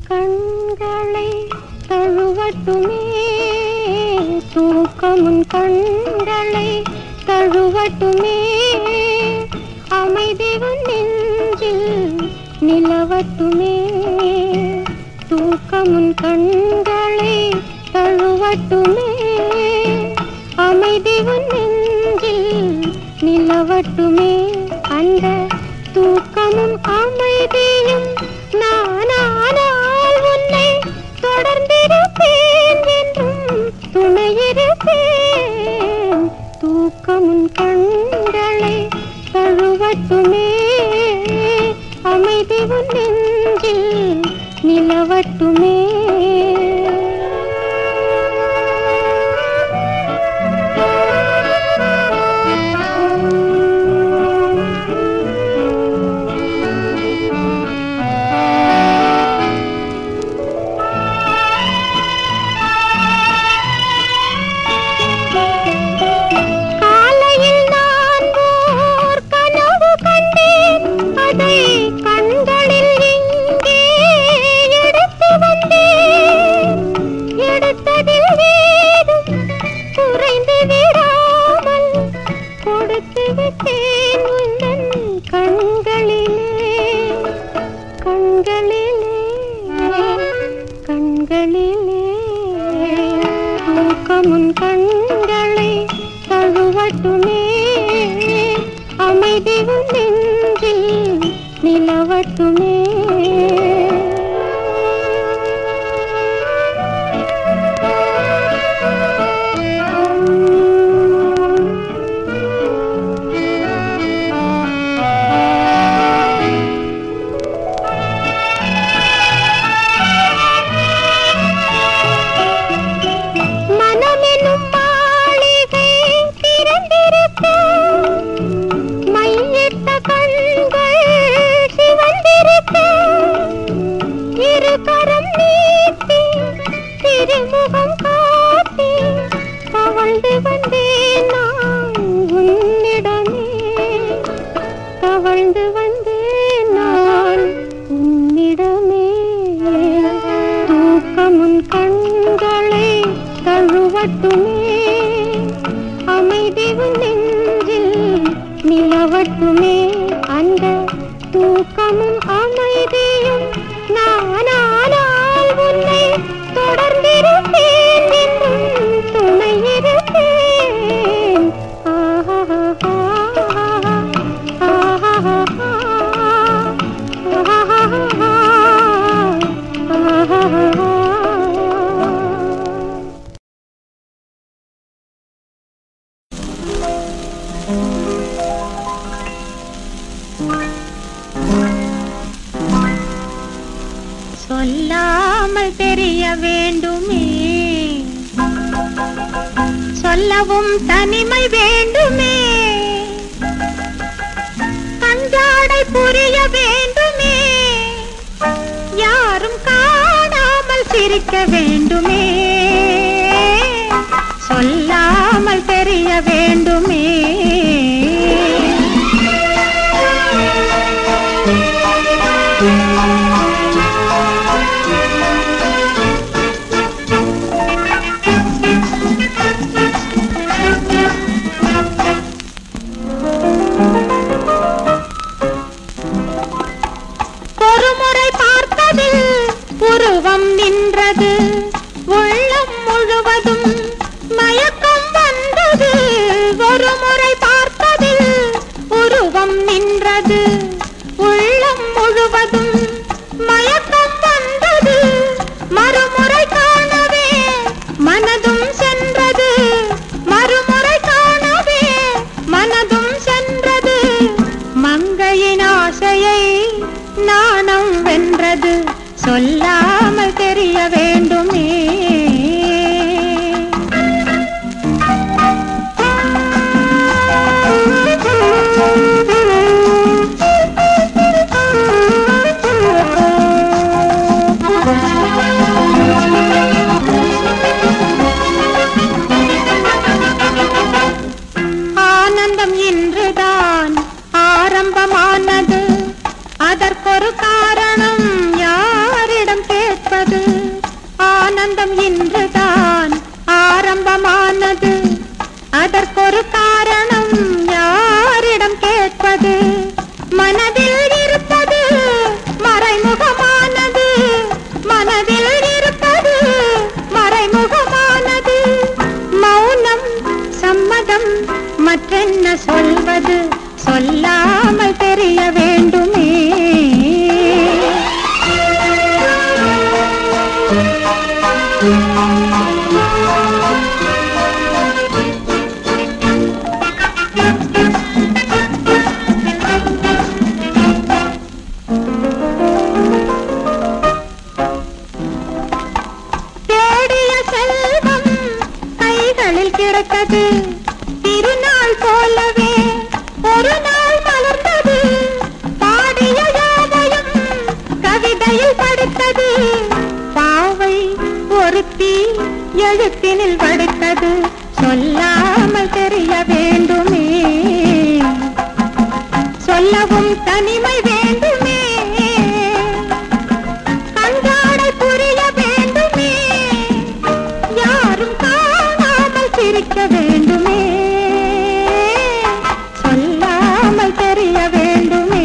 கண்களை தழுவட்டுமே தூக்கமுன் கண்களை தழுவட்டுமே அமைதி உன் நெஞ்சில் நிலவட்டுமே தூக்கமுன் கண்களை தழுவட்டுமே அமைதி உன் நெஞ்சில் நிலவட்டுமே அந்த தூக்கமும் அமைதியும் நானானால் உன்னை தொடர்ந்திருப்பேன் என்றும் துணையிருப்பேன் தூக்கமும் கண்களை தழுவட்டுமே அமைதி உன் நெஞ்சில் நிலவட்டுமே காலையில் நான் ஓர் கனவு கண்டேன் அதை கண்களில் இங்கே எடுத்து வந்தேன் எடுத்ததில் ஏதும் குறைந்து விடாமல் கொடுத்து விட்டேன் உந்தன் கண்களிலே கண்களிலே கண்களிலே தூக்கமுன் கண்களை தழுவட்டுமே அமைதி உன் நெஞ்சில் நிலவட்டுமே மனமெனும் மாளிகை திறந்திருக்க மையிட்ட கண்கள் சிவந்திருக்க இரு கரம் நீட்டி திருமுகம் காட்டி தவழ்ந்து வந்தேன் நான் உன்னிடமே தவழ்ந்து வந்தேன் நான் உன்னிடமே தூக்கமுன் கண்களை தழுவட்டுமே அமைதி உன் நெஞ்சில் நிலவட்டுமே அந்த தூக்கமும் அமைதியும் நானானால் உன்னை தொடர்ந்திருப்பேன் என்றும் துணையிருப்பேன் சொல்லாமல் தெரிய வேண்டுமே சொல்லவும் தனிமை வேண்டுமே கஞ்சாடை புரிய வேண்டுமே யாரும் காணாமல் சிரிக்க வேண்டுமே சொல்லாமல் தெரிய வேண்டுமே ஒருமுறை பார்த்ததில் உருவம் நின்றது உள்ள சொந்தம் இன்றுதான் ஆரம்பமானது அதற்கொரு காரணம் யாரிடம் கேட்பது மனதில் இருப்பது மறைமுகமானது மனதில் இருப்பது மறைமுகமானது மௌனம் சம்மதம் மற்றென்ன சொல்வது சொல்லாமல் தெரிய வேண்டுமே தேடிய செல்வம் கைகளில் கிடைத்தது திருநாள் போலவே ஒரு நாள் மலர்ந்தது பாடிய யாவையும் கவிதையில் படித்தது பாவை ஒருத்தி எழுத்தினில் படித்தது சொல்லாமல் தெரிய வேண்டுமே சொல்லவும் தனிமை வேண்டுமே கண்டாடை புரிய வேண்டுமே யாரும் காணாமல் சிரிக்க வேண்டுமே சொல்லாமல் தெரிய வேண்டுமே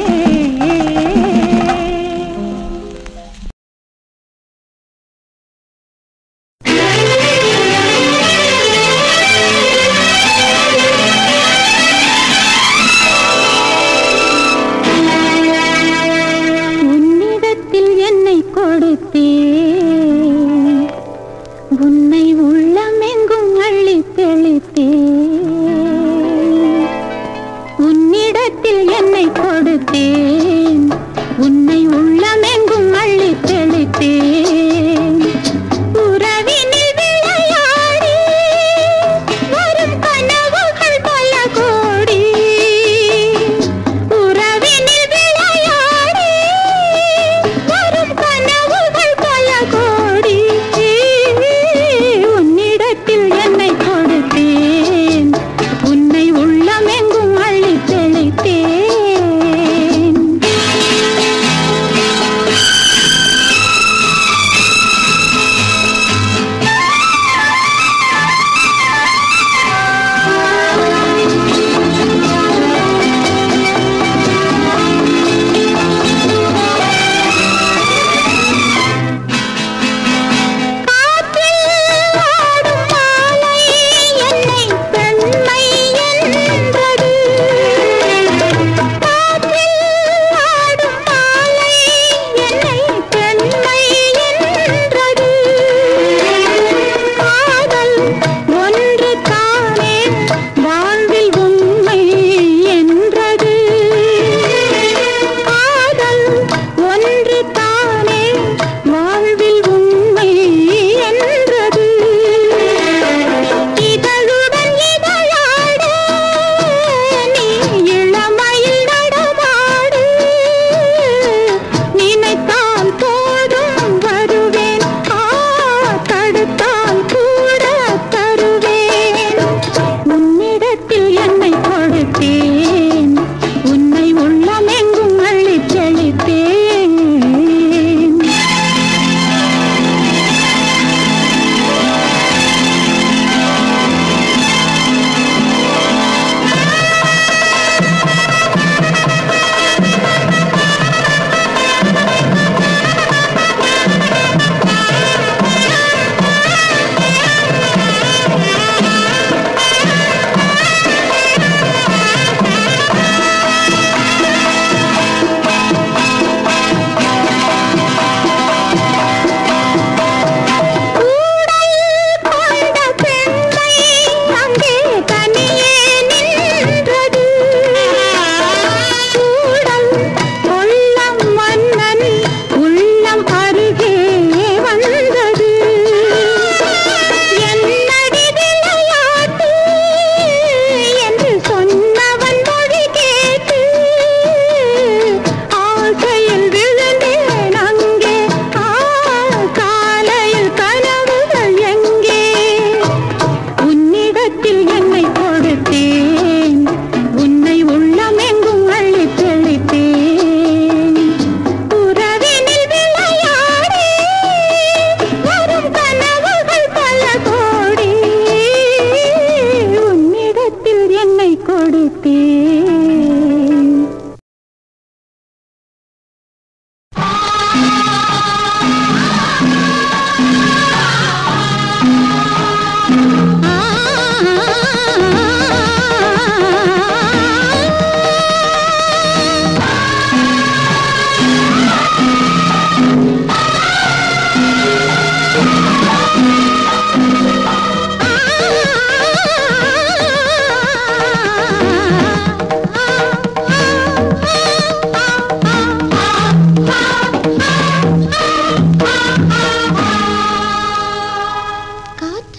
உன்னிடத்தில் என்னை கொடுத்தேன் உன்னை உள்ளமெங்கும் அள்ளி தெளித்தேன் உன்னிடத்தில் என்னை கொடுத்தேன் உன்னை உள்ளமெங்கும் அள்ளி தெளித்தேன் உறவினில் விளையாடி வரும் கனவுகள் பல கோடி உறவினில் விளையாடி வரும் கனவுகள் பல கோடி உன்னிடத்தில் என்னை கொடுத்தேன்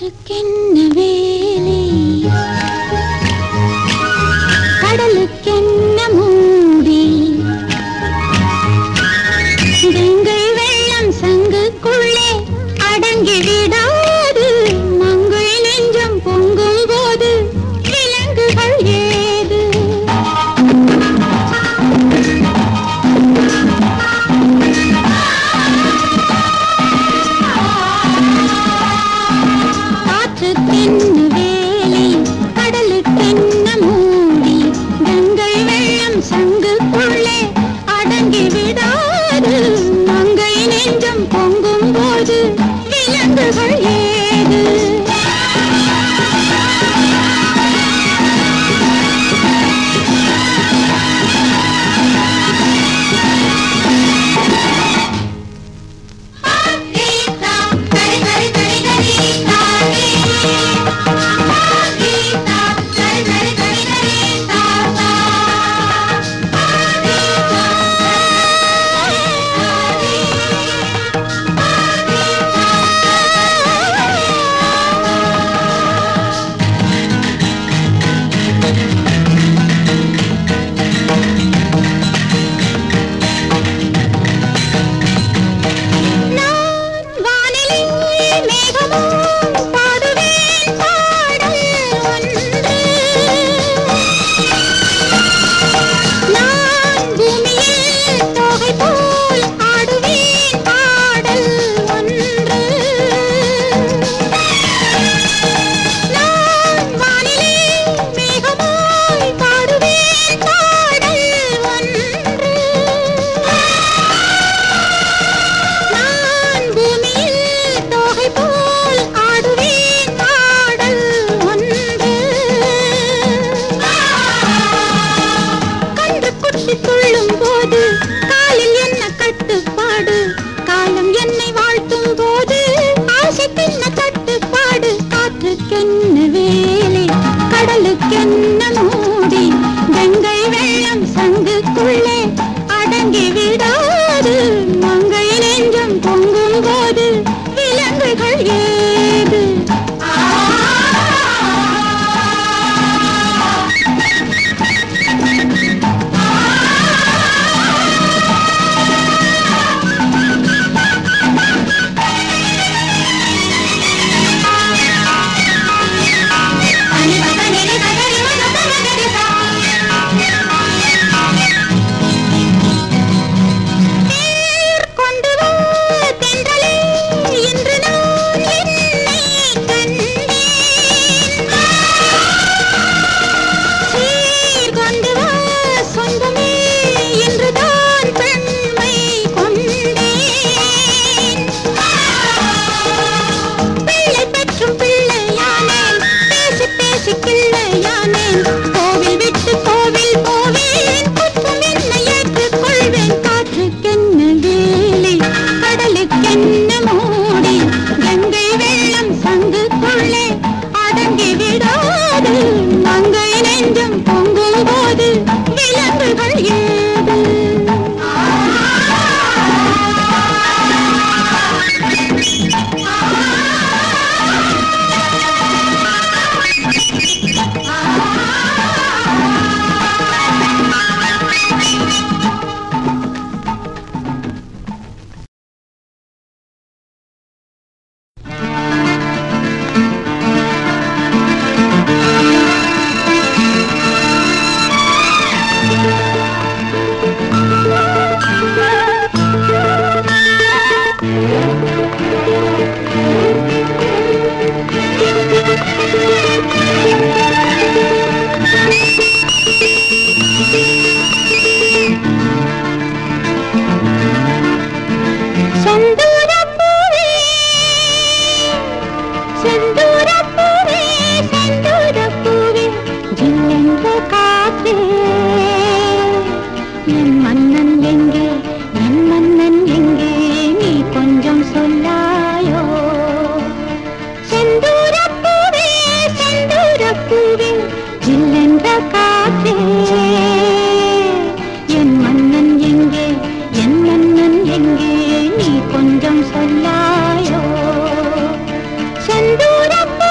காற்றுக்கென்ன வேலி கடலுக்கென்ன மூடி கங்கை வெள்ளம் சங்குக்குள்ளே அடங்கி விடாது மங்கை நெஞ்சம் பொங்கும் போது விலங்குகள் ஏது காற்றுக்கென்ன வேலி கடலுக்கென்ன மூடி கங்கை வெள்ளம் சங்குக்குள்ளே அடங்கி விடாது மங்கை நெஞ்சம் பொங்கும் போது விலங்குகள் ஏது நான் வானிலே மேகமோ பாடுவேன் பாடல் ஒன்று நான் பூமியில் தோகை போல் ஆடுவேன் பாடல் ஒன்று நான் வானிலே மேகமாய் பாடுவேன் பாடல் ஒன்று நான் பூமியில் தோகை போல் ஆடுவேன் பாடல் ஒன்று கன்று குட்டி துள்ளும் போது காலில் என்ன கட்டுப்பாடு காலம் என்னை வாழ்த்தும் போது ஆசைக்கென்ன கட்டுப்பாடு காற்றுக்கென்ன வேலை கடலுக்கென்ன மூடி கங்கை வெள்ளம் சங்குக்குள்ளே அடங்கி விடாது மங்கை நெஞ்சம் பொங்கும் போது விலங்குகள் ஏது தேர் கொண்டு வா தென்றலே இன்று நான் என்னை கண்டேன் சீர் கொண்டு வா சொந்தமே இன்று தான் பெண்மை கொண்டேன் பிள்ளை பெற்றும் பிள்ளையானேன் பேசி பேசி கிள்ளையானேன் கோவில் விட்டு கோவில் போவேன் குற்றம் என்ன ஏற்றுக்கொள்வேன் காற்றுக்கென்ன வேலை கடலுக்கென்ன மூடி கங்கை வெள்ளம் சங்குக்குள்ளே அடங்கி விடாது மங்கை நெஞ்சம் பொங்கும் போது விலங்குகள் ஏது செந்தூரப்பூவே செந்தூரப்பூவே செந்தூரப்பூவே ஜில்லென்ற காற்றே என் மன்னன் எங்கே என் மன்னன் எங்கே நீ கொஞ்சம் சொல்லாயோ செந்தூரப்பூவே செந்தூரப்பூவே ஜில்லென்ற காற்றே என் மன்னன் எங்கே என் மன்னன் எங்கே நீ கொஞ்சம் சொல்லாயோ செந்தூரப்பூவே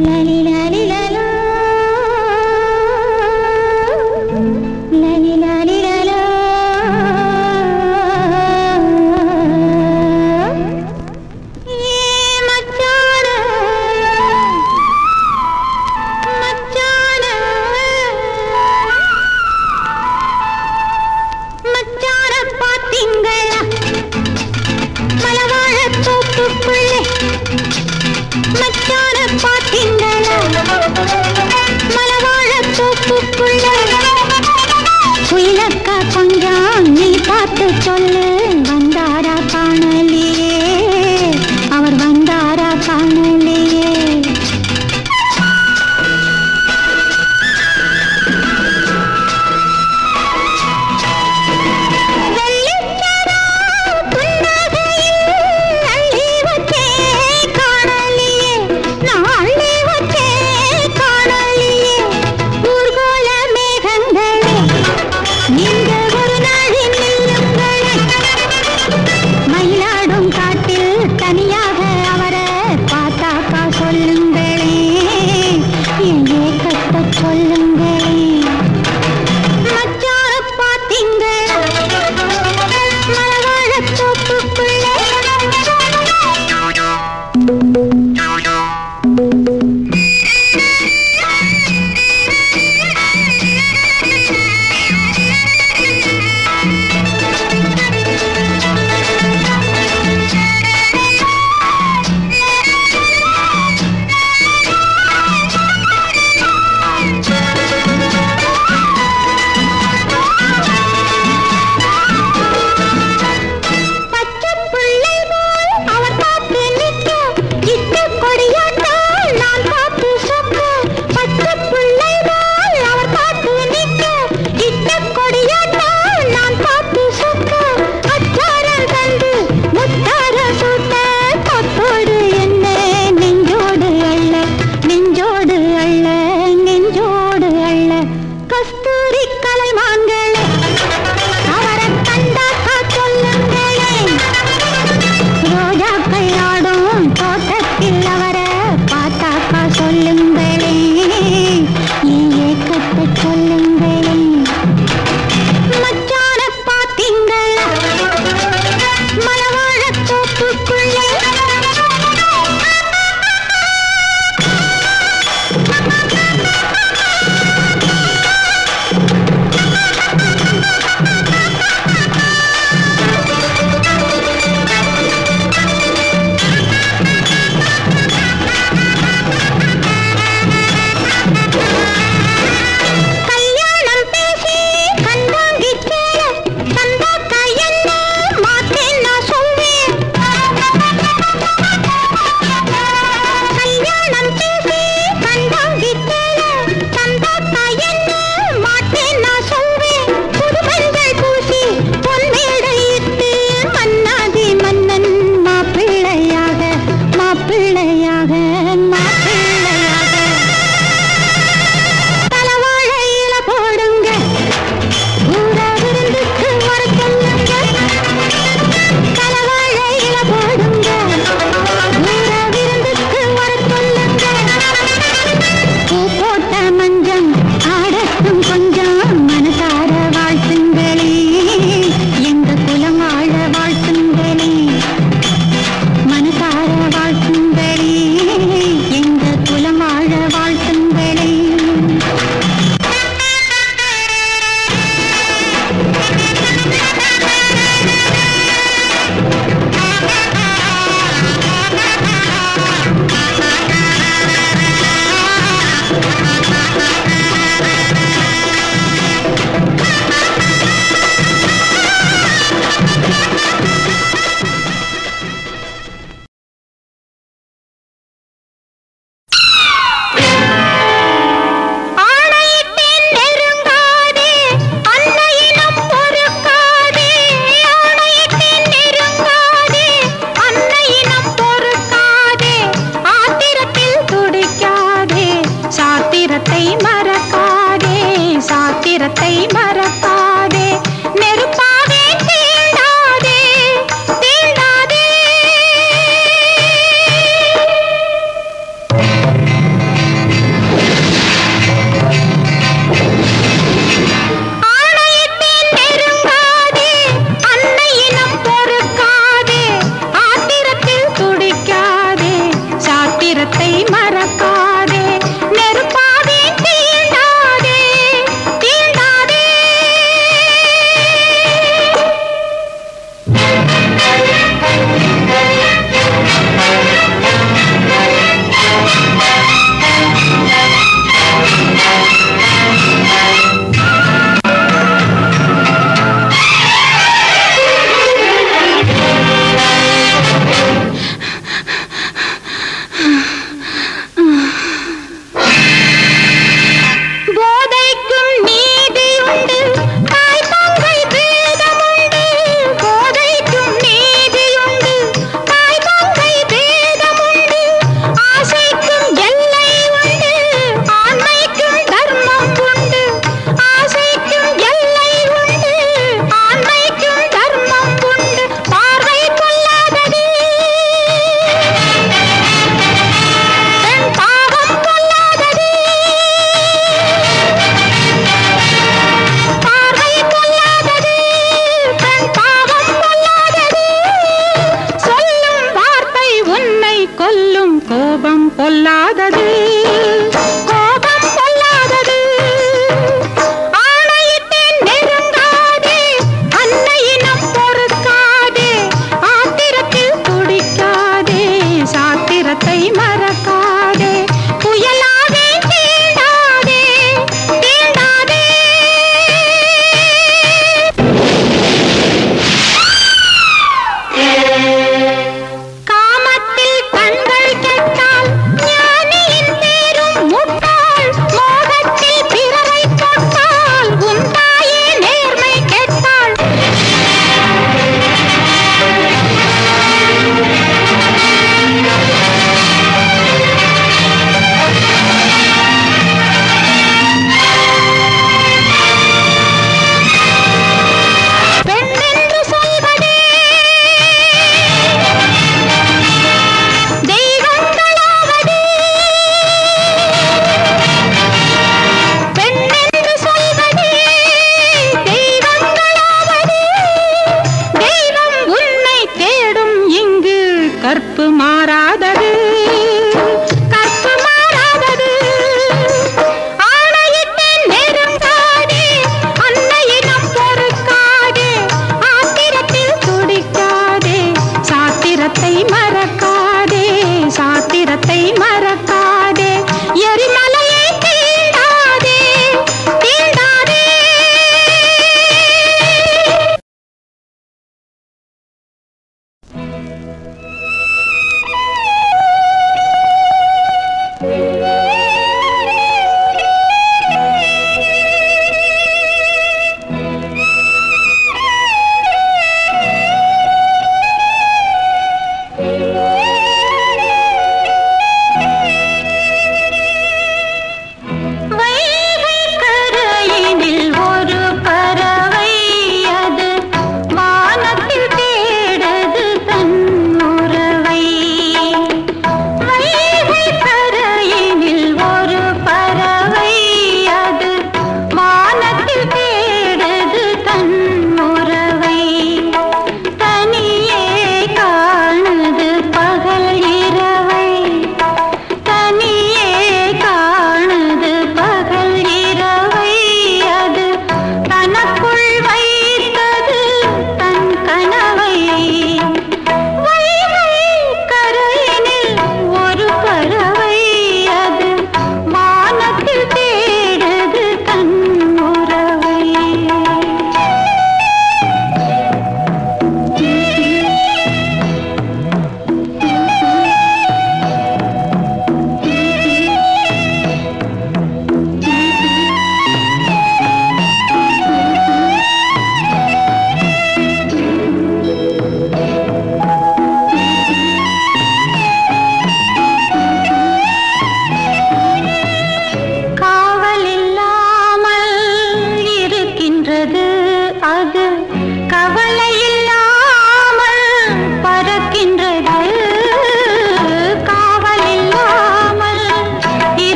லலி லலி லலோ. லலி லலி லலோ. ஏ மச்சான மச்சான மச்சான பாத்தீங்களா மலவாழ தோப்புக்குள்ளே மச்சான பாத்தீங்களா மலவாழ தோப்புக்குள்ளே குயிலக்கா கொஞ்சம் நீ பார்த்து சொல்லு வந்தாரா காணலையே அவர் வந்தாரா காணலையே வெள்ளிச்சரா புன்னகையில் அள்ளி வச்சே காணலியே நான் அள்ளி வச்சே காணலியே ஊர்கோல மேகங்களே நீங்க ஒரு நாளில் நில்லுங்களே மயிலாடும் காட்டில் தனியாக அவரை பார்த்தாக்கா சொல்லுங்களே என் ஏக்கத்தை சொல்லுங்களே மச்சான பாத்தீங்களா மலவாழத் தோப்புக்குள்ளே பச்சை பிள்ளை போல் அவர் பார்த்து நிற்க இட்டு கொடியாட்டால் நான் பார்த்து சொக்க பச்சை பிள்ளை போல் அவர் பார்த்து நிற்க இட்டு கொடியாட்டால் நான் பார்த்து சொக்க அச்சாரம் தந்து முத்தார சூட்ட கொத்தோடு என்ன நெஞ்சோடு அள்ள நெஞ்சோடு அள்ள நெஞ்சோடு அள்ள கஸ்தூரி கலைமான்களே அவரை கண்டாக்கா சொல்லுங்களே ரோஜாக்கள் ஆடும் தோட்டத்தில் அவரை பார்த்தாக்கா சொல்லுங்களே என் ஏக்கத்தை சொல்லுங்களே மச்சான பாத்தீங்களா மலவாழ தோப்புக்குள்ளே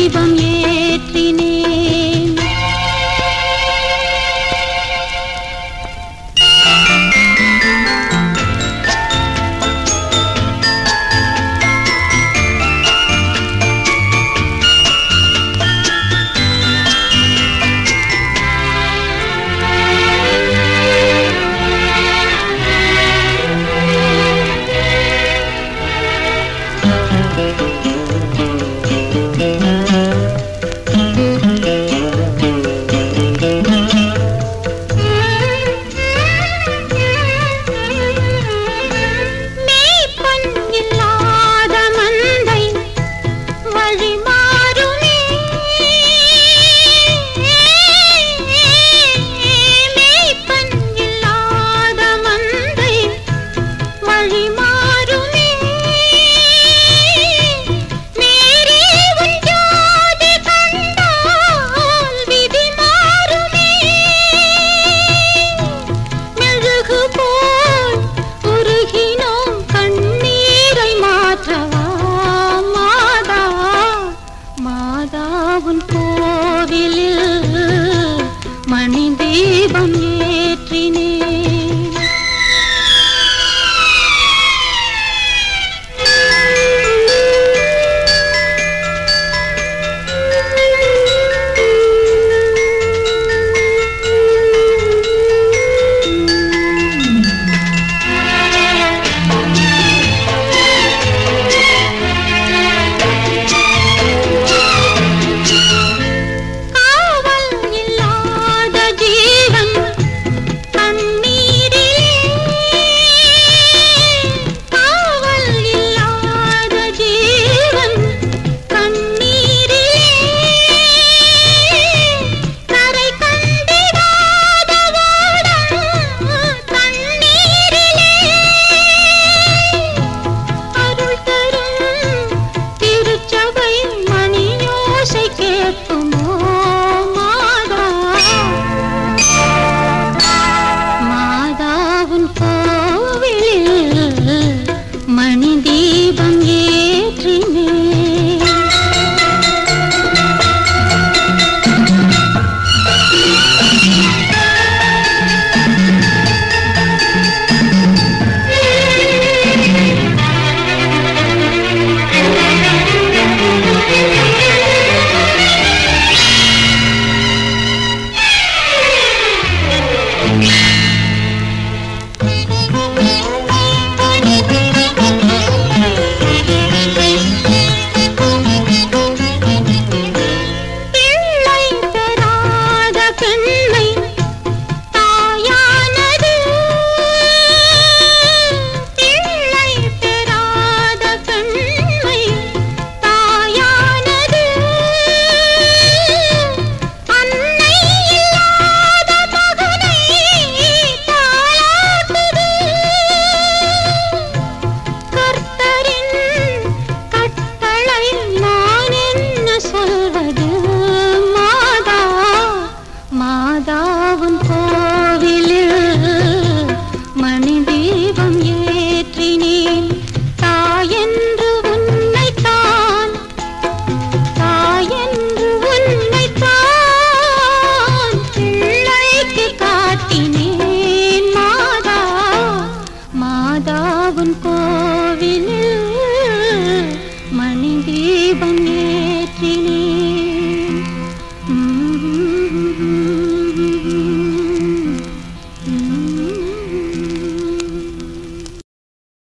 தீபம் ஏற்றினேன் மேய்ப்பன் இல்லாத மந்தை வழி மாறுமே மேய்ப்பன் இல்லாத மந்தை வழி மாறுமே மேரே உன் ஜோதி கண்டால் விதி மாறுமே மெழுகு போல் உருகினோம் கண்ணீரை மாற்றவா மாதா மாதாவுன் கோவிலில் மணி தீபம்